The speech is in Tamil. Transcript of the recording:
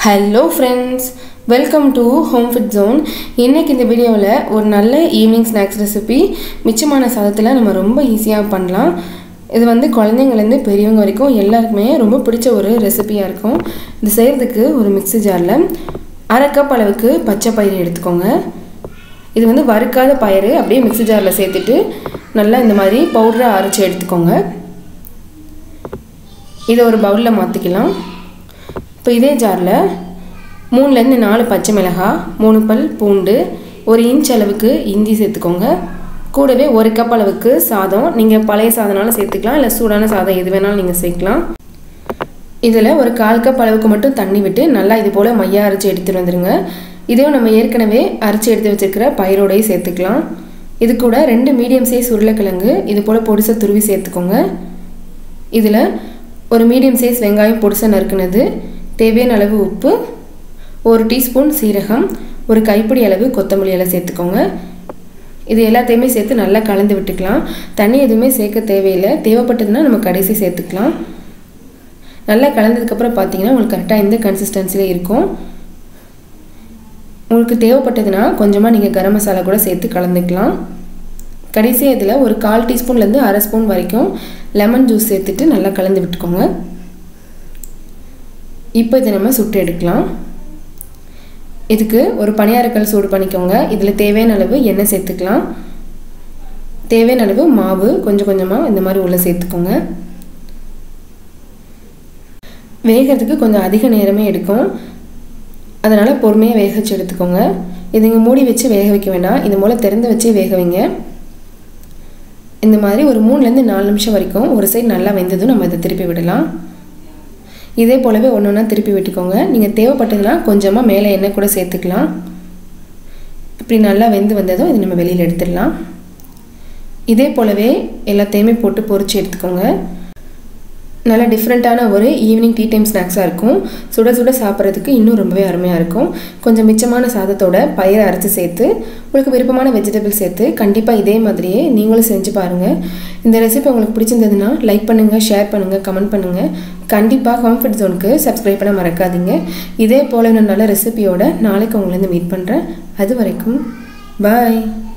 hello friends welcome to home fit zone இன்றைக்கி இந்த வீடியோவில் ஒரு நல்ல ஈவினிங் ஸ்நாக்ஸ் ரெசிபி மிச்சமான சாதத்தில் நம்ம ரொம்ப ஈஸியாக பண்ணலாம் இது வந்து குழந்தைங்கலேருந்து பெரியவங்க வரைக்கும் எல்லாருக்குமே ரொம்ப பிடிச்ச ஒரு ரெசிபியாக இருக்கும் இது செய்கிறதுக்கு ஒரு மிக்ஸி ஜாரில் அரை கப் அளவுக்கு பச்சை பயிறு எடுத்துக்கோங்க இது வந்து வறுக்காத பயிறு அப்படியே மிக்ஸி ஜாரில் சேர்த்துட்டு நல்லா இந்த மாதிரி பவுடராக அரைச்சி எடுத்துக்கோங்க இதை ஒரு பவுலில் மாற்றிக்கலாம் இப்போ இதே ஜாரில் மூணுலேருந்து நாலு பச்சை மிளகாய் மூணு பல் பூண்டு ஒரு இன்ச் அளவுக்கு இஞ்சி சேர்த்துக்கோங்க கூடவே ஒரு கப் அளவுக்கு சாதம் நீங்கள் பழைய சாதம்னாலும் சேர்த்துக்கலாம் இல்லை சூடான சாதம் எது வேணாலும் நீங்கள் சேர்க்கலாம் இதில் ஒரு கால் கப் அளவுக்கு மட்டும் தண்ணி விட்டு நல்லா இது போல் மையாக அரைச்சி எடுத்துகிட்டு வந்துடுங்க இதையும் நம்ம ஏற்கனவே அரைச்சி எடுத்து வச்சுருக்கிற பயிரோடையே சேர்த்துக்கலாம் இது கூட ரெண்டு மீடியம் சைஸ் உருளைக்கிழங்கு இது போல் பொடிசை துருவி சேர்த்துக்கோங்க இதில் ஒரு மீடியம் சைஸ் வெங்காயம் பொடிசை நறுக்குனது தேவையான அளவு உப்பு ஒரு டீஸ்பூன் சீரகம் ஒரு கைப்பிடி அளவு கொத்தமல்லி எல்லாம் சேர்த்துக்கோங்க இது எல்லாத்தையுமே சேர்த்து நல்லா கலந்து விட்டுக்கலாம் தண்ணி எதுவுமே சேர்க்க தேவையில்லை தேவைப்பட்டதுன்னா நம்ம கடைசி சேர்த்துக்கலாம் நல்லா கலந்ததுக்கப்புறம் பார்த்தீங்கன்னா உங்களுக்கு கரெக்டாக இந்த கன்சிஸ்டன்சியில் இருக்கும் உங்களுக்கு தேவைப்பட்டதுன்னா கொஞ்சமாக நீங்கள் கரம் மசாலா கூட சேர்த்து கலந்துக்கலாம் கடைசியாக இதில் ஒரு கால் டீஸ்பூன்லேருந்து அரை ஸ்பூன் வரைக்கும் லெமன் ஜூஸ் சேர்த்துட்டு நல்லா கலந்து விட்டுக்கோங்க இப்போ இதை நம்ம சுட்டு எடுக்கலாம் இதுக்கு ஒரு பணியாரக்கல் சூடு பண்ணிக்கோங்க இதில் தேவையான அளவு எண்ணெய் சேர்த்துக்கலாம் தேவையான அளவு மாவு கொஞ்சம் கொஞ்சமாக இந்த மாதிரி உள்ளே சேர்த்துக்கோங்க வேகிறதுக்கு கொஞ்சம் அதிக நேரமே எடுக்கும் அதனால் பொறுமையாக வேக வச்சு எடுத்துக்கோங்க இதுங்க மூடி வச்சு வேக வைக்க வேண்டாம் இந்த மூலம் திறந்து வச்சே வேக வைங்க இந்த மாதிரி ஒரு மூணுலேருந்து நாலு நிமிஷம் வரைக்கும் ஒரு சைடு நல்லா வெந்ததும் நம்ம இதை திருப்பி விடலாம் இதே போலவே ஒன்று ஒன்றா திருப்பி விட்டுக்கோங்க நீங்கள் தேவைப்பட்டதுன்னா கொஞ்சமாக மேலே எண்ணெய் கூட சேர்த்துக்கலாம் இப்படி நல்லா வெந்து வந்ததும் இது நம்ம வெளியில் எடுத்துடலாம் இதே போலவே எல்லாத்தையுமே போட்டு பொறிச்சு எடுத்துக்கோங்க நல்லா டிஃப்ரெண்ட்டான ஒரு ஈவினிங் டீ டைம் ஸ்நாக்ஸாக இருக்கும் சுட சுட சாப்பிட்றதுக்கு இன்னும் ரொம்பவே அருமையாக இருக்கும் கொஞ்சம் மிச்சமான சாதத்தோட பயிரை அரைச்சி சேர்த்து உங்களுக்கு விருப்பமான வெஜிடபிள் சேர்த்து கண்டிப்பாக இதே மாதிரியே நீங்களும் செஞ்சு பாருங்கள் இந்த ரெசிபி உங்களுக்கு பிடிச்சிருந்ததுன்னா லைக் பண்ணுங்கள் ஷேர் பண்ணுங்கள் கமெண்ட் பண்ணுங்கள் கண்டிப்பாக ஹோம்ஃபிட் ஜோனுக்கு சப்ஸ்கிரைப் பண்ண மறக்காதீங்க இதே போல் நான் நல்ல ரெசிபியோட நாளைக்கு உங்களை மீட் பண்ணுறேன் அது வரைக்கும் பாய்